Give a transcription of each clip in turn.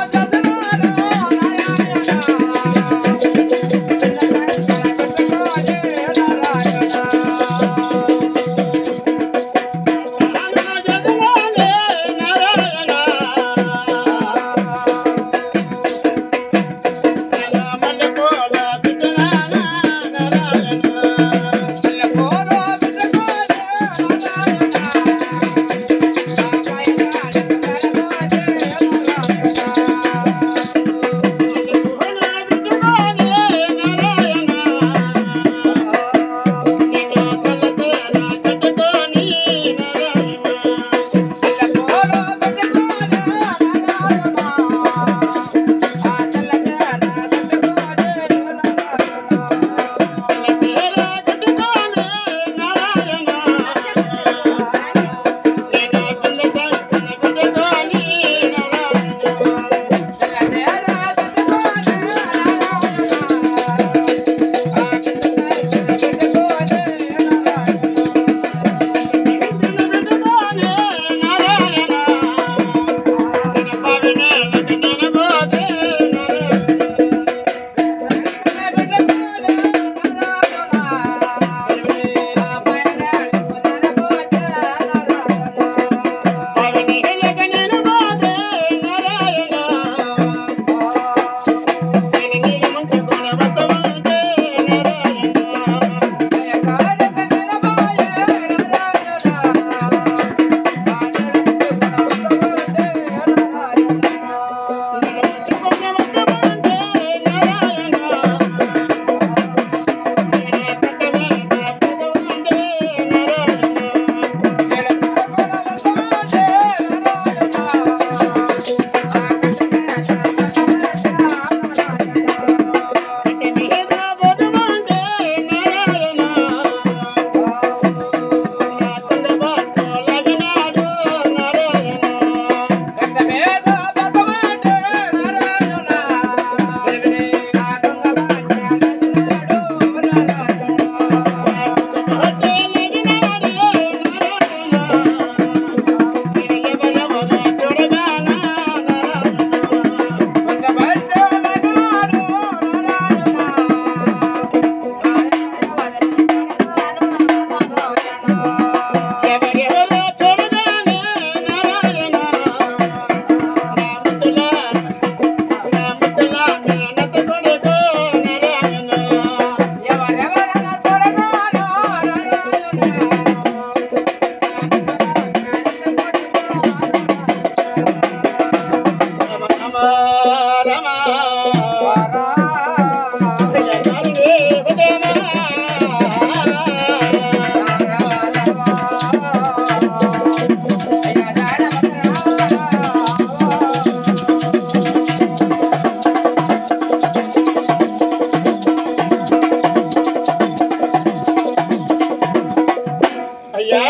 అయ్యా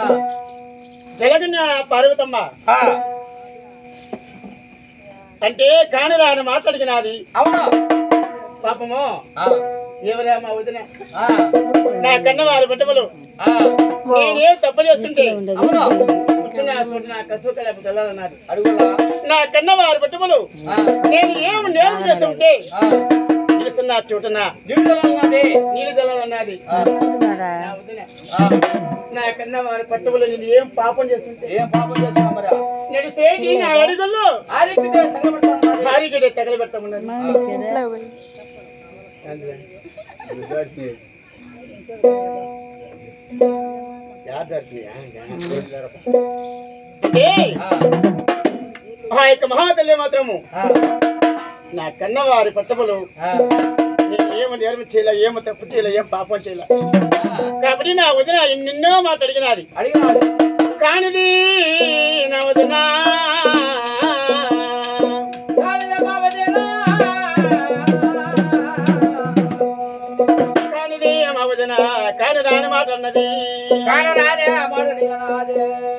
జలగన్న పార్వతమ్మ అంటే కానిరాని మాట్లాడిగినది అవును పాపము ఆ, ఎవరా మా వదిన ఆ, నా కన్న వారి బిడ్డములు ఆ, నేనేం తప్పు చేస్తుంటే అవును కూర్చున్న చోట నా కసుకలేపు తెల్లాలన్నది అడుగులా నా కన్న వారి బిడ్డములు ఆ, నేను ఏం నేరం చేస్తుంటే ఆ, నిలుస్తున్న చోటన నీళ్ళు జలాలన్నది నీళ్ళు జలాలన్నది ఆ, నా వదిన ఆ. నా కన్న వారి పట్టుబలు నేను ఏం పాపం చేస్తుంటే ఏం పాపం చేస్తున్నావు మరి నడిసేటి నా అడుగుల్లో ఆదిత్య తగలబెడతావు మరి. భారీగడే తగలబెట్టమన్నది అంటే ఆ, ఆ యొక్క మహాతల్లి మాత్రము ఆ, నా కన్నవారి పట్టములు ఆ, నేను ఏమో నేరం చేయలే ఏమో తప్పు చేయలే ఏం పాపం చేయలే కాబట్టి నా వదిన నిన్నో మాట అడిగినది అడిగినాడు కానిది నా వదిన కానిదమ్మా వదినా. కానిది మా వదిన కాని రాని మాట అన్నది కానరాదే మాట అడిగినాది.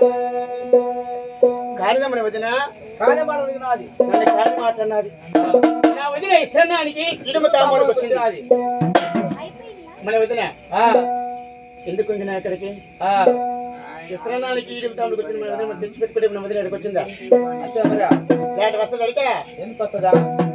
కానిదమ్మని వదిన కాని మాట అడిగినాది. నన్ను కాని మాట అన్నది నా వదిన ఇస్తున్నానికి ఇడుము తామోడు వచ్చింది వచ్చినాది. మన వదిన ఆ, ఎందుకు వచ్చిన ఇక్కడికి ఆ, విస్తరణానికి ఈడుకు తాముడికి వచ్చిన మన వదిన తెచ్చి పెట్టుకుంటే మన వదిన ఇక్కడికి వచ్చిందా అచ్చా మరా ఇలాంటి వస్తుంది అడిగా ఎందుకు వస్తుందా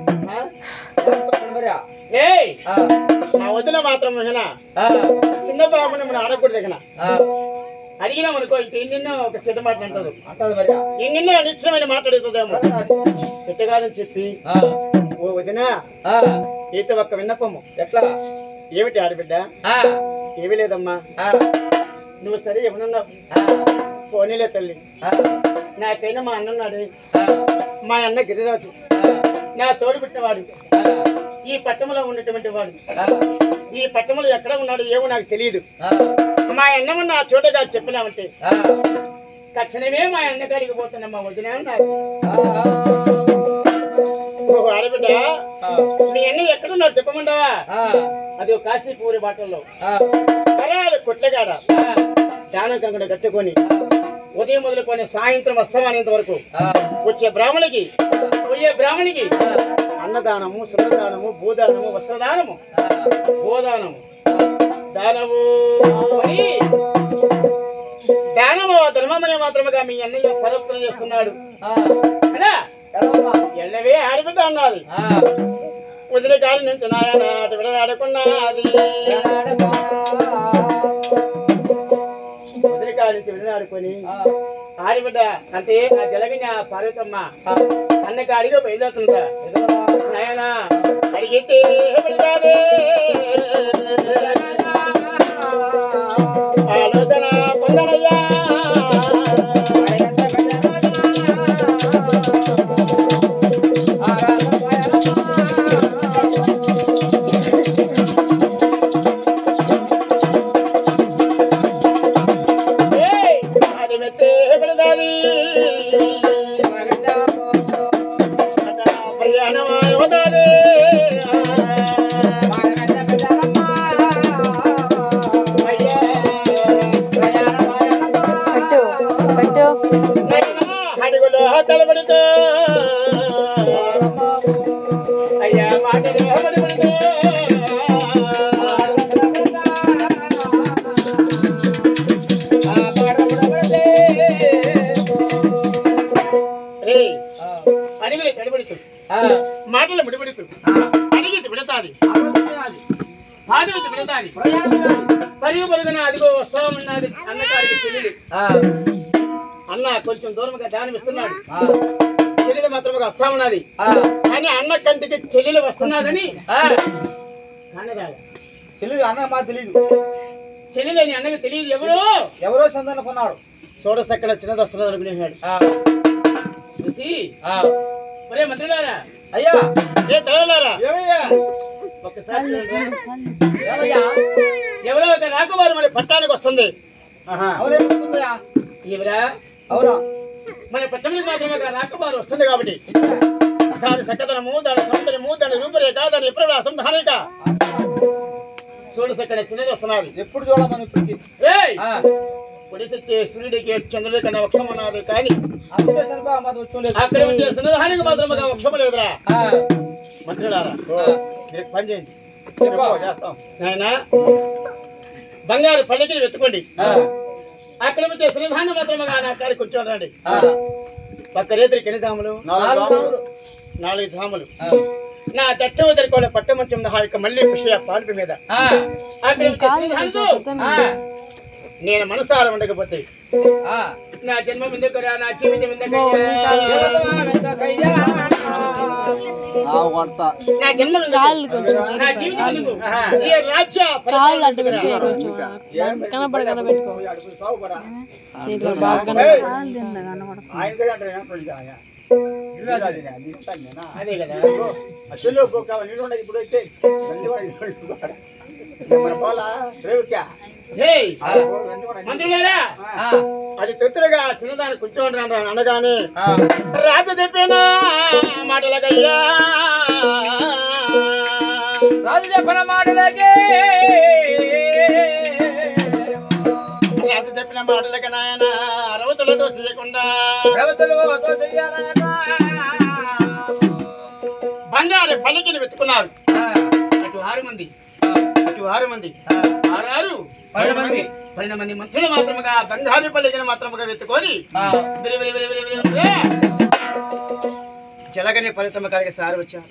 మరా ఏయ్ ఆ, నా వదిన మాత్రం మహిళ ఆ, చిన్న బాబుని మనం అడగకూడదు దగ్గర ఆ, అడిగినాం అనుకో ఇంక ఎన్నెన్నో ఒక చెడ్డ మాట అంటారు అంటది మరా ఎన్నెన్నో అనిశ్చయమైన మాట్లాడుతుందేమో అది. పెట్టగాలని చెప్పి ఆ, ఓ వదిన ఆ, ఈత ఒక్క విన్నపము ఎట్లా ఏమిటి ఆడబిడ్డ ఆ, ఏమీ లేదమ్మా ఆ, నువ్వు సరే ఏమన్నావు ఆ, పోనీలే తల్లి ఆ, నాకైనా మా అన్నన్నాడు ఆ, మా అన్న గిరిరాజు ఆ, నా తోడు పుట్టినవాడు ఆ, ఈ పట్టణంలో ఉన్నటువంటి వాడు ఆ, ఈ పట్టణంలో ఎక్కడ ఉన్నాడు ఏమో నాకు తెలియదు ఆ, మా అన్నమన్న ఆ చోటగా చెప్పినామంటే ఆ, తక్షణమే మా అన్న కాడికి పోతున్నా మా వదిన అన్నారు ఆ, ఓ ఆడబిడ్డ ఆ, మీ అన్న ఎక్కడున్నారు చెప్పమంటావా ఆ, అది ఒక కాశీపూరి బాటల్లో ఆ, కరాలు కొట్లగాడ ఆ, దానం కంకణ కట్టుకొని ఉదయం మొదలుకొని సాయంత్రం అస్తమానేంత వరకు ఆ, వచ్చే బ్రాహ్మణికి పోయే బ్రాహ్మణికి అన్నదానము సున్నదానము భూదానము వస్త్రదానము గోదానము దానము అని దానము ధర్మమనే మాత్రముగా మీ అన్నయ్య పరోక్షణ చేస్తున్నాడు ఆ, అలా ఎడమమ్మా. ఎల్లవే ఆడబిడ్డ అన్నది ఆ, వదిన గాలి నుంచి నాయన అటు విడనాడుకున్నది వదిన గాలి నుంచి విడనాడుకొని ఆ, ఆడబిడ్డ అంటే ఆ జలగని ఆ పార్వతమ్మ ఆ, అన్న కాడిగా బయలుదేరుతుందా ఎడమమ్మా. నాయన అడిగితే పడతాదే ఆలోచన పొందనయ్యా ఏయ్, అది మెత్తే పడతాది ప్రయాణమాయ వదాదే అయ్యా పెట్టు పెట్టు నాయనా, అడుగులో తలబడుతూ అయ్యా మాటలో పడబడుతూ ఏయ్, అడుగులే తడబడుతూ మాటలు ముడిపడుతూ అడిగితే విడతాది ఆదివితే విడతాది పరుగు పరుగున అదిగో వస్తామన్నది అన్నగారికి చెల్లెలు అన్న కొంచెం దూరంగా దానం ఇస్తున్నాడు చెల్లెలు మాత్రముగా వస్తామన్నది కానీ అన్న కంటికి చెల్లెలు వస్తున్నాదని అన్నరాగా తెలియదు అన్న మా తెలియదు చెల్లెలు అని అన్నకి తెలియదు ఎవరు ఎవరో సందర్భం కొన్నాడు చూడసక్కడ చిన్నది వస్తున్నది అనుకునేవాడు చూసి ఒరే మంత్రులారా అయ్యా ఏ తలలారా ఏమయ్యా ఒక్కసారి చూడండి. ఏమయ్యా ఎవరో ఒక రాకుమారు మన పట్టానికి వస్తుంది అవునేమవుతుందయ్యా ఎవరా అవునా మన పట్టణానికి మాత్రమే ఒక రాకుమారు వస్తుంది కాబట్టి దాని సక్కదనము దాని సౌందర్యము దాని రూపురేఖ దాని ఎప్పుడు దానిక చూడు సక్కడ చిన్నది వస్తున్నది ఎప్పుడు చూడమని ఇప్పటికి ఏయ్ ఆ, పొడి తెచ్చే సూర్యుడికి చంద్రుడి కన్నా వక్షం ఉన్నది కానీ అందుకే సరిపా మాది వచ్చి అక్కడ వచ్చే సున్నదానికి మాత్రమే వక్షం లేదురా ఆ, మంత్రులారా ఆ. మీరు పని చేయండి చెప్పు, చేస్తాం నాయన బంగారు పల్లకిని వెతుకోండి ఆ, అక్కడ వచ్చే సున్నదాన్ని మాత్రమే నా కాడికి కూర్చొని రండి ఆ, పక్క రేత్రికి ఎన్ని ధాములు నాలుగు నాలుగు. నాలుగు ధాములు ఆ, నా దట్ట వదలుకోలే పట్టమంచం నా యొక్క మళ్ళీ పుష్య పాల్పి మీద ఆ, అక్కడ నీ వచ్చే కాళ్ళు సున్నదానితో కొంచెం ఆ, నేను మనసారం ఉండకపోతే ఆ. నా జన్మం ఎందుకురా నా జీవితం దేవతమా వెంకయ్య. నా జన్మం ఎందుకు? కాళ్ళు కొంచెం నా జీవితం ఎందుకు ఆహా. ఈ రాజ్య కాళ్ళు పరిపాలన అడ్డు పెట్టి ఎందుకురా? కొంచెం దాన్ని కనపడ కనబెట్టుకో అడుగు సాగుపరా. దీంట్లో బాగా ఏయ్. కనబడ ఆయన దగ్గర అంటే ఏం పని కాయ? ఇల్లు అది నేను, అది ఇస్తాను నేను. అదే కదా ఇదిగో, ఆ చెల్లు ఒక్కొక్క కావాలి, నీళ్ళు ఉన్నాయి, ఇప్పుడు అయితే. రండి వాడు, నీళ్ళు కూడా. మన పోలా, రేవుకా. జై ఆ, రండి వాడు. మంత్రులారా ఆ, అది తొత్తులుగా చిన్నదాన్ని కూర్చోండి రా అనగానే ఆ, రాత తెప్పినా మాటలకయ్యా రాజు చెప్పిన మాటలకే రాత తెప్పిన మాటలకి నాయన అరవతులతో చేయకుండా దేవతలు దోషయ్యారనక. బంగారు పలికిని వెతుకున్నారు ఆ, అటు ఆరు మంది ఆ, ఇటు ఆరు మంది ఆరారు పన్నెండు మంది పన్నెండు మంది మంత్రులు మాత్రముగా బంగారు పల్లికను మాత్రముగా వెతుకొని బిరి బిరి బిరి బిరి బిరి బిరి. జలగని ఫలితము కలిగి సారి వచ్చారు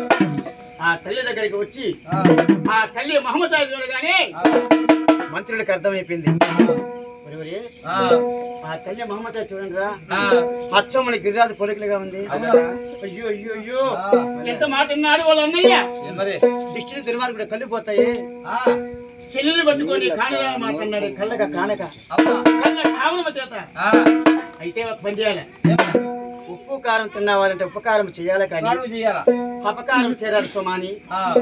ఆ తల్లి దగ్గరికి వచ్చి ఆ తల్లి మహమ్మద్ చూడగానే మంత్రులకు అర్థమైపోయింది ఒరే ఒరే, ఆ తల్లి మహమ్మద్ చూడండి రా అచ్చమ్మని గిరిరాజు పొలికలుగా ఉంది అయ్యో అయ్యో అయ్యో ఎంత మాట విన్నాడు వాళ్ళు అన్నయ్య మరి దిష్టిని దుర్మార్గుడు కళ్ళిపోతాయి చెల్లెలు పట్టుకొని కానగా మాట్లాడాడు కళ్ళగా కానక కళ్ళ కావలమ చేత అయితే ఒక పని చేయాలి ఉప్పు కారం తిన్నావాలంటే ఉపకారం చేయాలి కానీ చేయాలా అపకారం చేయాలి సుమాని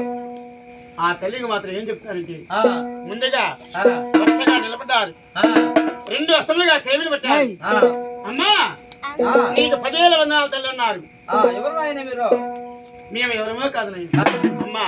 ఆ తల్లికి మాత్రం ఏం చెప్తారంటే ముందుగా వరుసగా నిలబడ్డారు రెండు అసలుగా కేవలం పెట్టారు అమ్మా నీకు పదివేల వందనాలు తల్లి అన్నారు ఎవరు ఆయన మీరు మేము ఎవరమో కాదు నాయన. అమ్మా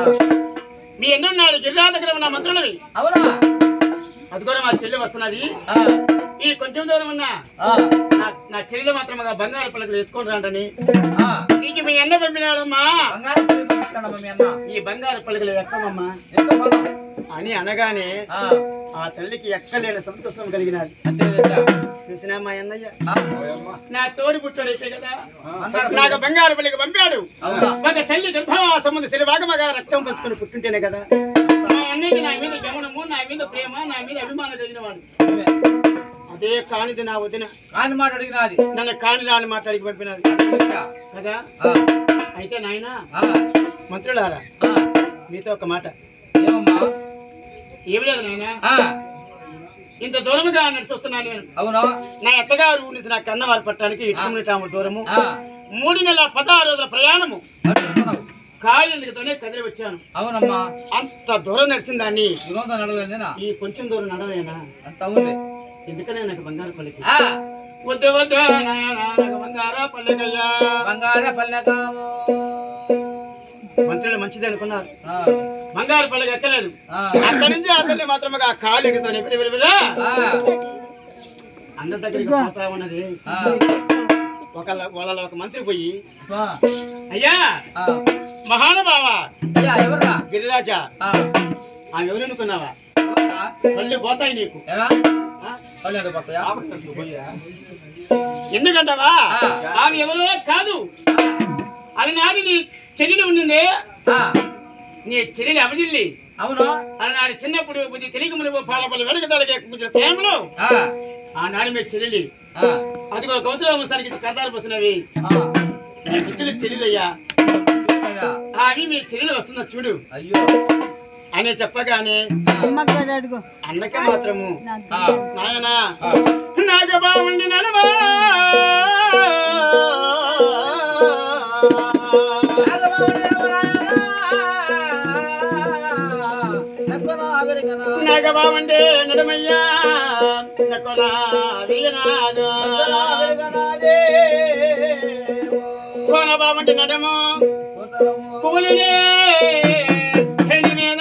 మీ ఎన్నున్నాడు గిరిజా దగ్గర ఉన్న మంత్రులవి అవునా అది కూడా మా చెల్లి వస్తున్నది ఈ కొంచెం దూరం ఉన్నా నా నా చెల్లెలు మాత్రం బంగారు పలకలు ఎత్తుకొని రాంటని నీకు మీ అన్న పంపినాడమ్మా బంగారం పిల్లలు పంపించాడమ్మా మీ అన్న ఈ బంగారు పలకలు ఎక్కమమ్మా ఎంత పదం అని అనగానే ఆ, ఆ తల్లికి ఎక్కలేని సంతోషం కలిగినది అంతే కదా. చూసినా మా అన్నయ్య ఆ, నా తోడి పుట్టాడైతే కదా బంగారం నాకు బంగారు పల్లికి పంపాడు అవునా? ఒక తల్లి గర్భవాసం ఉంది సిరివాగమగా రక్తం పంచుకొని పుట్టుంటేనే కదా మా అన్నయ్యకి నా మీద గమనము నా మీద ప్రేమ నా మీద అభిమానం కలిగిన వాడు ఇవే. అదే కానిది నా వదిన ఆయన మాట అడిగినది నన్ను కాని రాని మాట్లాడికి పంపినది కదా ఆ, అయితే నాయన ఆ, మంత్రులారా ఆ. మీతో ఒక మాట ఏమమ్మా ఏమి లేదు నాయన ఆ, ఇంత దూరముగా నడిచొస్తున్నాను నేను అవునా నా అత్తగారు నుంచి నా కన్నవారి పట్టడానికి ఇటు తాము దూరము ఆ, మూడు నెలల పదహారు రోజుల ప్రయాణము అడుగుతున్నావు. కాళ్ళతోనే కదిలి వచ్చాను అవునమ్మా అంత దూరం నడిచిన దాన్ని వినోదం అడగలేదేనా ఈ కొంచెం దూరం నడవేనా అంత అవునులే ఎందుకనే నాకు బంగారు పల్లెకి ఆ, వద్దు వద్దు నాయనా, నాకు బంగారా పల్లెకయ్యా బంగార పల్లెకాము మంత్రులు మంచిది అనుకున్నారు ఆ, బంగారు పల్లెకి ఎక్కలేదు ఆ, అక్కడి నుంచి అతన్ని మాత్రమే ఆ కాళ్ళు ఎడుతోనే విరివిరివిరా ఆ, అందరి దగ్గరికి పోతా ఉన్నది ఆ, ఒక వాళ్ళ ఒక మంత్రి పోయి ఆ, అయ్యా ఆ. మహానుభావ అయ్యా ఎవర్రా గిరిరాజా ఆ, ఆమె ఎవరు అనుకున్నావా ఎవర్రా? మళ్ళీ పోతాయి నీకు ఎలా ఆ? పల్లె ఎక్కడ పోతాయా? ఎందుకంటావా ఆ. ఆమె ఎవరో కాదు అది నాది నీ చెల్లెలు ఉండింది ఆ, నీ చెల్లెలు అవజిల్లి అవును ఆనాడు చిన్నప్పుడు బుద్ధి తెలియక మునుపు పాలపల్లి వెనక తలకి బుద్ధి ప్రేమలో ఆ, ఆనాడు మీ చెల్లెలి ఆ, అదిగో గౌతమ వంశానికి కర్తాలు పోసినవి ఆ. మీ బుద్ధులు చెల్లెలయ్యా చూస్తాయా? అవి మీ చెల్లెలు వస్తుందా చూడు అయ్యో అని చెప్పగానే అడుగు అన్నకే మాత్రము ఆ, నాయనా నాకు బాగుండి నడవా నాకు బాగుండి నడమయ్యా నకొలా వీగనాదు కోన బాగుండి నడము పువ్వులనే పెళ్లి మీద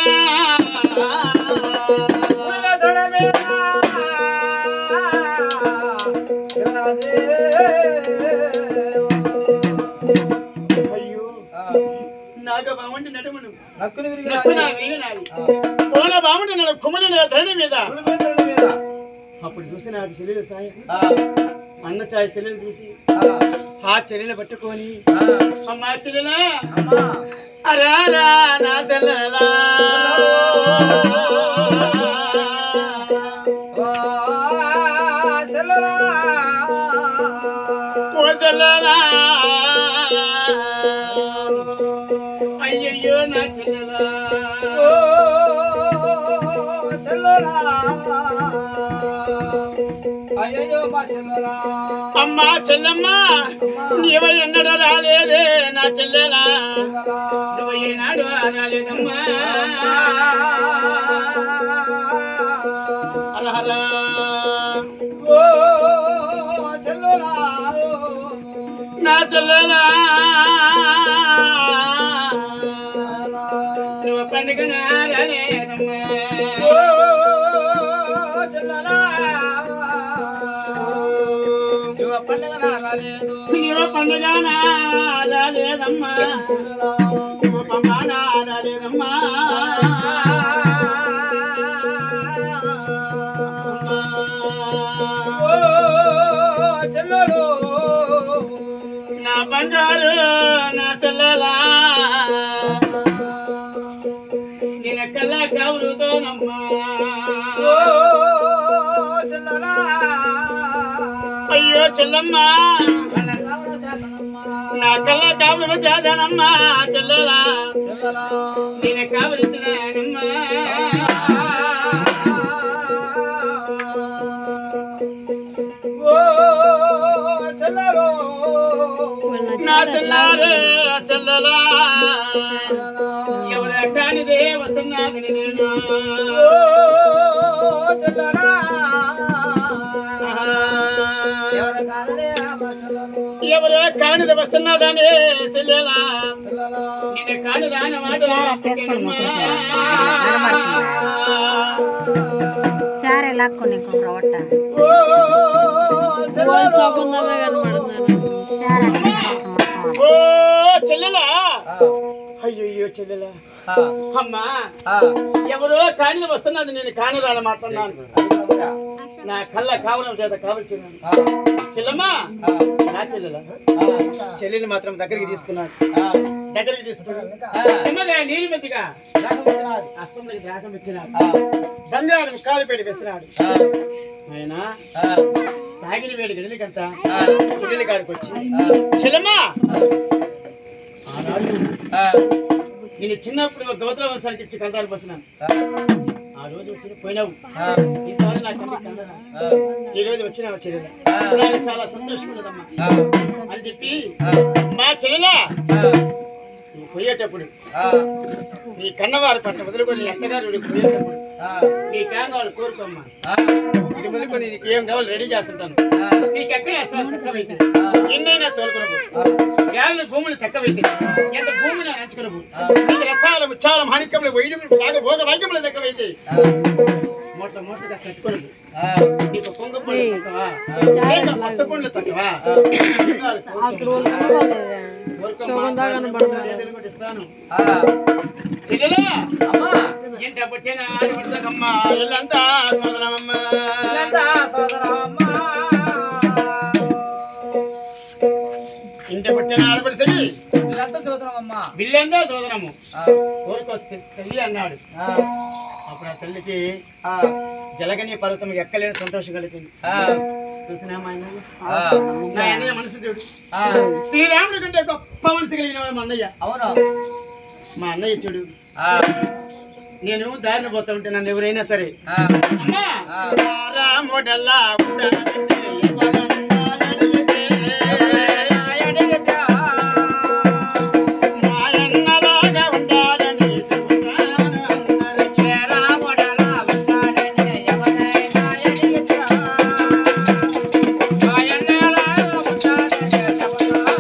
అయ్యో నాకు బాగుండి నడమును నక్కున వీగనాది కోన బాగుండి నడు కుమ్మలి ధరణి మీద అప్పుడు చూసి నాకు చెల్లెలు సాయం అన్న చాయ్ చెల్లెలు చూసి ఆ చెల్లెలు పట్టుకొని అమ్మా చెల్లెలా అరా రా నా చెల్లెలా ఓ చెల్లెలా అయ్యయ్యో నా చెల్లెలా అయ్యో మా చెల్లెలా అమ్మా చెల్లమ్మ నీవ ఎన్నడూ రాలేదే నా చెల్లెలా నువ్వు ఈనాడు రాలేదమ్మా అలహరా ఓ చెల్లెలా నా చెల్లెలా నువ్వు పండుగ రాలేదమ్మా నువ్వు పండుగ రాలేదమ్మా నువ్వు పంప రాలేదమ్మా అయ్యో చెల్లమ్మ నా కళ్ళ కాపులు చేదానమ్మా చెల్లెలా నేను కావలిస్తున్నానమ్మా ఓ చెల్లెలో నా చెల్లారే చెల్లెలా ఎవరు కానిదే వస్తున్నాను నేను ఓ చెల్లెలా ఎవరు కాదలే ఎవరు కానిది వస్తున్నదని చెల్లెలా నేను కాని రాని మాట సారే లాక్కొని రొట్ట వాళ్ళు సోకుందామే కనబడుతున్నారు సారే ఓ చెల్లెలా అయ్యో చెల్లెలా అమ్మా ఎవరో కానిది వస్తున్నది నేను కాని రాని మాట్లాడినాను నా కళ్ళ కావడం చేత కావలసినాను చెల్లమ్మా నా చెల్లెలా చెల్లెని మాత్రం దగ్గరికి తీసుకున్నాను దగ్గరికి తీసుకున్నాను నెమ్మదిగా నీళ్ళు మెచ్చిగా అస్తంలోకి దాకం ఇచ్చినాడు బంగారం కాలు పెట్టి వేస్తున్నాడు ఆయన తాగిన వేడి గడిలికంత చెల్లెలి కాడికి వచ్చి చెల్లమ్మా ఆనాడు నేను చిన్నప్పుడు ఒక గౌతమ వంశానికి ఇచ్చి కందాలు పోసినాను ఆ రోజు వచ్చి పోయినావు ఈసారి నా కళ్ళకి కందరా ఈ రోజు వచ్చినావు చెల్లెల నాకు చాలా సంతోషంగా ఉన్నదమ్మా అని చెప్పి మా చెల్లెలా నువ్వు పోయేటప్పుడు నీ కన్నవారి పట్ల వదులుకొని నీ అత్తగారు ఊరికి పోయేటప్పుడు నీ కాంగాలు కోరుకోమ్మా ఇది వదులుకొని నీకు ఏం కావాలి రెడీ చేస్తుంటాను నీకు ఎక్కడ అసలు తక్కువైతే ఎన్నైనా తోలుకునవు యాళ్ళ భూములు తక్కువైతే ఎంత భూమిని నంచుకునవు నీకు రసాల ముచ్చాల మాణిక్యములు వైద్యం సాగ భోగ వైద్యములు తక్కువైతే మూట మూటగా కట్టుకునవు నీకు పొంగ పళ్ళు తక్కువా లేక మస్త పండ్లు తక్కువా అక్కడ వాళ్ళు కనబడలేదా సోకుందా కనబడుతున్నారు ఇస్తాను చెల్లెలా అమ్మా ఏంటి అప్పచ్చేనా ఆడపడతాకమ్మా ఇల్లంతా సోదరమమ్మా ఇంటి పుట్టిన ఆడపడిసరి బిల్లందా సోదరము కోరుకో తె- తల్లి అన్నాడు అప్పుడు ఆ తల్లికి జలగని పర్వతం ఎక్కలేని సంతోషం కలిగింది చూసినా మా అన్నయ్య? నా అన్నయ్య మనసు చూడు శ్రీరాముడి కంటే గొప్ప మనసు కలిగిన వాడు మా అన్నయ్య అవును మా అన్నయ్య చూడు నేను దారిని పోతా ఉంటే నన్ను ఎవరైనా సరే ఆ, అమ్మా ఆ. రాముడల్లా ఉంటాడంటే ఎవరన్నా అడిగితే, మా అన్నలాగా ఉండాలని చెబుతాను అందరికీ. రాముడల్లా ఉంటాడని ఎవరైనా అడిగితే, మా అన్నలాగా ఉంటాడని చెబుతాను.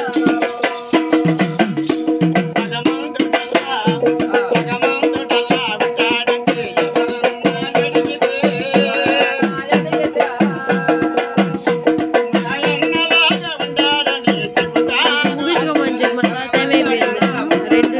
భగవంతుడల్లా, భగవంతుడల్లా ఉంటాడంటే ఎవరన్నా అడిగితే, మా అన్నలాగా ఉండాలని చెబుతాను ముగించుకోమని చెప్పి మా టైం అయిపోయింది రెండు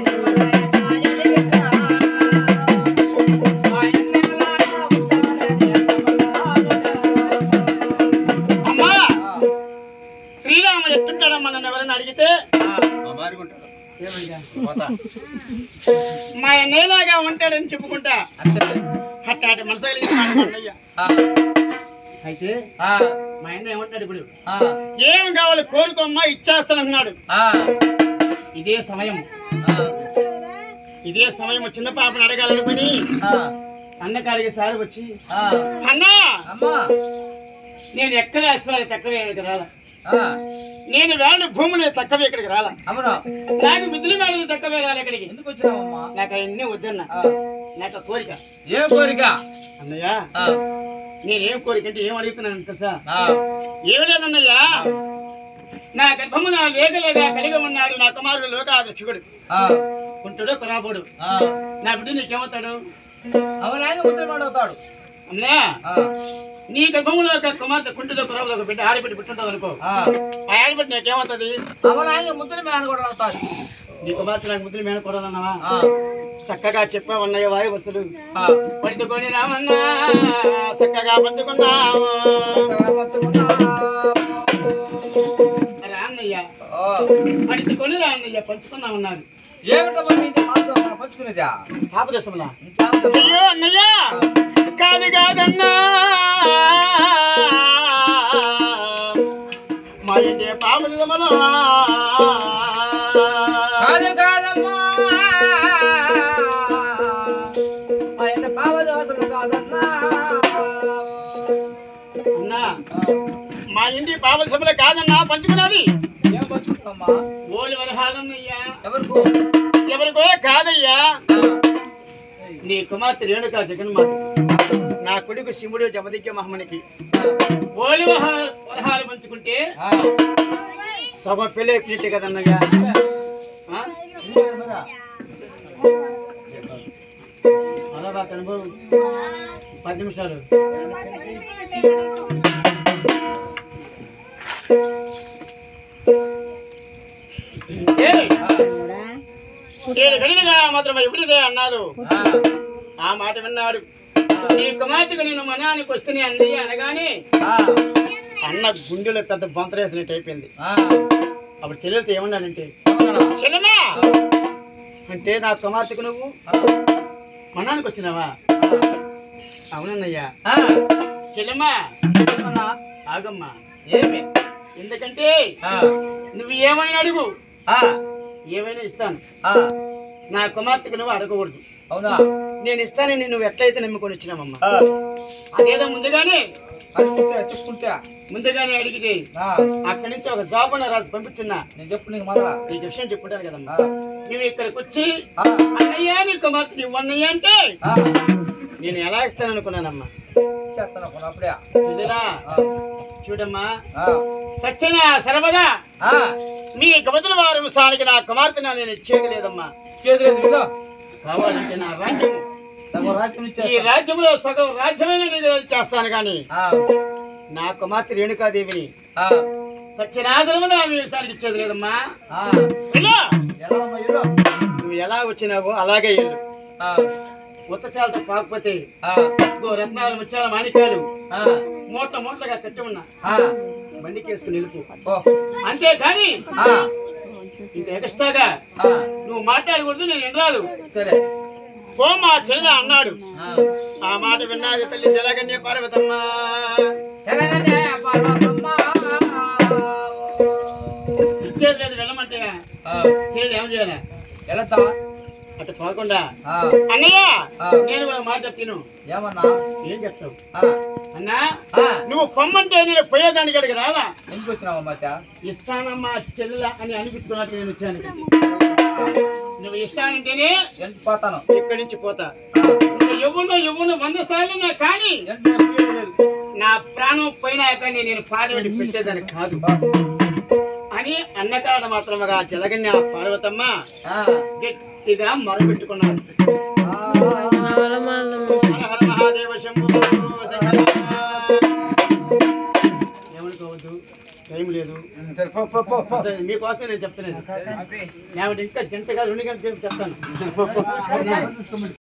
అమ్మా శ్రీరాముడు ఎట్టుంటాడమ్మా నన్ను ఎవరైనా అడిగితే మా మారిగుంటాడు. ఏమయ్యా పోతా. మా అన్నయ్యలాగా ఉంటాడని చెప్పుకుంటా అంతే. అట్టాటి మనసు కలిగిన వాడు మా అన్నయ్య ఆ, అయితే ఆ, మా అన్న ఏమంటాడు ఇప్పుడు ఆ, ఏం కావాలి కోరుకోమ్మా ఇచ్చేస్తానన్నాడు ఆ, ఇదే సమయం ఆ, ఇదే సమయం చిన్న పాపను అడగాలనుకుని ఆ, అన్న కాడికి సారి వచ్చి ఆ. అన్నా అమ్మా నేను ఎక్కడ అశ్వారి తక్కువ ఇక్కడికి రాలా ఆ, నేను వేళ భూమిని తక్కువ ఇక్కడికి రాలా అమ్మరా నాకు మిద్దులు మేడలు తక్కువ రాలి ఇక్కడికి ఎందుకు వచ్చినావమ్మా నాకు అవన్నీ వద్దన్నా ఆ, నాకు ఆ కోరిక ఏ కోరిక అన్నయ్య ఆ, నేనేం కోరిక అంటే ఏం అడుగుతున్నాను తెలుసా ఆ, ఏమి లేదన్నయ్యా నా గర్భము నా లేగలేగా కలిగి ఉన్నాడు నా కుమారుడు లోకాదక్షుడు ఆ, కుంటుడు కొనాబోడు ఆ. నా బిడ్డ నీకేమవుతాడు అవనాయన ముద్రమాడు అవుతాడు అన్నయ్య ఆ, నీ గర్భములో ఒక కుమార్తె కుంటుదో కొనాబోదు ఒక బిడ్డ ఆడబిడ్డ పుట్టుంటుంది అనుకో ఆ. ఆ ఆడబిడ్డ నీకేమవుతుంది అవనాయన ముద్ర మేన కూడా అవుతాడు నీ కుమార్తె నాకు ముద్దులు మేన కొడాలన్నావా ఆ, చక్కగా చెప్పావన్నయ్య వారి వస్తులు ఆ. పట్టుకొని రామన్నా చక్కగా పట్టుకున్నావు రాన్నయ్య ఓ, పట్టుకొని రాన్నయ్య పంచుకున్నామన్నారు ఏమిటమ్మా మీ ఇంట్లో మాతో మనం పంచుకునేదా పాపదశములా ఇంకా ఉందా? అయ్యో అన్నయ్య కాదు కాదన్నా కాదు కాదమ్మా ఆయన పావదోసులు కాదన్నా అన్నా మా ఇంటి బాబల సభలో కాదన్నా పంచుకున్నది ఏం పట్టుకుంటామ్మా ఓలి వరహాలన్నయ్యా ఎవరికో ఎవరికో కాదయ్యా నీ కుమార్తె రేణుక జగన్మాత నా కొడుకు శివుడు జమదిగ్గ మహమ్మనికి ఓలి వరహా- వరహాలు పంచుకుంటే సగం పెళ్ళి అయిపోయినట్టే కదన్నయ్యా ఆ? అలా బా అనుభవం పది నిమిషాలు ఏయ్! ఏడు గడిలుగా మాత్రం ఎప్పుడిదే అన్నాడు ఆ మాట విన్నాడు నీ కుమార్తెకు నేను మనానికి వస్తేనే అన్నయ్య అనగానే అన్న గుండెలో పెద్ద బొంతరేసినట్టు అయిపోయింది అప్పుడు చెల్లెలతో ఏమన్నానంటే చెల్లెమా అంటే నా కుమార్తెకు నువ్వు మనానికి వచ్చినావా అవునన్నయ్యా చెల్లెమ్మా ఆగమ్మా ఏమి ఎందుకంటే నువ్వు ఏమైనా అడుగు ఏమైనా ఇస్తాను నా కుమార్తెకు నువ్వు అడగకూడదు అవునా నేను ఇస్తానని నువ్వు ఎట్లయితే నమ్ముకొని వచ్చినావమ్మా అదేదో ముందుగానే చెప్పుకుంటా చెప్పుకుంటా ముందుగానే అడిగితే అక్కడి నుంచి ఒక జాబ్ అన్న రాజు పంపించున్నా నేను చెప్పు నీకు మళ్ళా నీకు విషయం చెప్పుంటాను కదమ్మా ఆ, నువ్వు ఇక్కడికి వచ్చి ఆ, అన్నయ్య నీ కుమార్తె నువ్వు అన్నయ్య అంటే ఆ, నేను ఎలా ఇస్తాను అనుకున్నానమ్మా చేస్తాను అప్పుడు అప్పుడే చూడరా చూడమ్మా ఆ, సత్యన సర్వదా ఆ, మీ గమతుల వారి సానికి నా కుమార్తె నేను ఇచ్చేది లేదమ్మా చేతులు ఇదిగో. కావాలంటే నా రాజ్యము సగం రాజ్యం ఈ ఇచ్చేస్తా. రాజ్యంలో సగం రాజ్యమైన నిధి చేస్తాను కానీ ఆ, నా కుమార్తె రేణుకాదేవిని ఆ, సత్యనాథనమున మీ సానికి ఇచ్చేది లేదమ్మా ఆ. వెళ్ళు. ఎలా అమ్మా ఇల్లు? నువ్వు ఎలా వచ్చినావో అలాగే వెళ్ళు ఆ, ఉత్త చాలతో కాకపోతే ఆ, ఇదిగో రత్నాలు ముత్యాల మాణిక్యాలు ఆ, మూట మూటలుగా కట్టి ఉన్నా ఆ. బండికేసుకుని నిలుపు ఓ, అంతేకాని ఆ, ఇంత ఎగస్ట్రాగా ఆ. నువ్వు మాట్లాడకూడదు నేను వినరాదు సరే పో మా చెల్లె అన్నాడు ఆ. ఆ మాట విన్నది తల్లి జలగన్య పార్వతమ్మ జగనన్నే పార్వతమ్మ. ఇచ్చేది లేదు వెళ్ళమంటే ఆ, చేయాలి ఏం చేయాలి వెళతా? అటు పోకుండా ఆ, అన్నయ్య ఆ. నేను కూడా మాట చెప్తాను ఏమన్నా ఏం చెప్తావు ఆ, అన్నా ఆ. నువ్వు పొమ్మంటే నేను పోయేదానికి అడిగి రాదా ఎందుకు వచ్చినావా మచ్చా ఇస్తానమ్మా చెల్ల అని అనిపించుకున్నట్టు నేను వచ్చాను ఇక్కడికి. నువ్వు ఇస్తానంటేనే ఎంత పోతాను ఇక్కడి నుంచి పోతా ఆ, నువ్వు ఇవ్వను ఇవ్వను వంద సార్లు నా కానీ ఎంత ఉపయోగం లేదు. నా ప్రాణం పోయినా కానీ నేను పాదవిడి పెట్టేదని కాదు అని అన్నకాడ మాత్రముగా జలగన్య పార్వతమ్మ ఆ, గట్టిగా మొరపెట్టుకున్నాడు ఆ, హర హర మహాదేవ శంభో శంకర. ఏమనుకోవద్దు టైం లేదు సరే, పో, పో, పో, పో. అదే మీకోసం నేను చెప్తున్నాను నేను ఇంకా గంట కాదు రెండు గంటలు చెప్తాను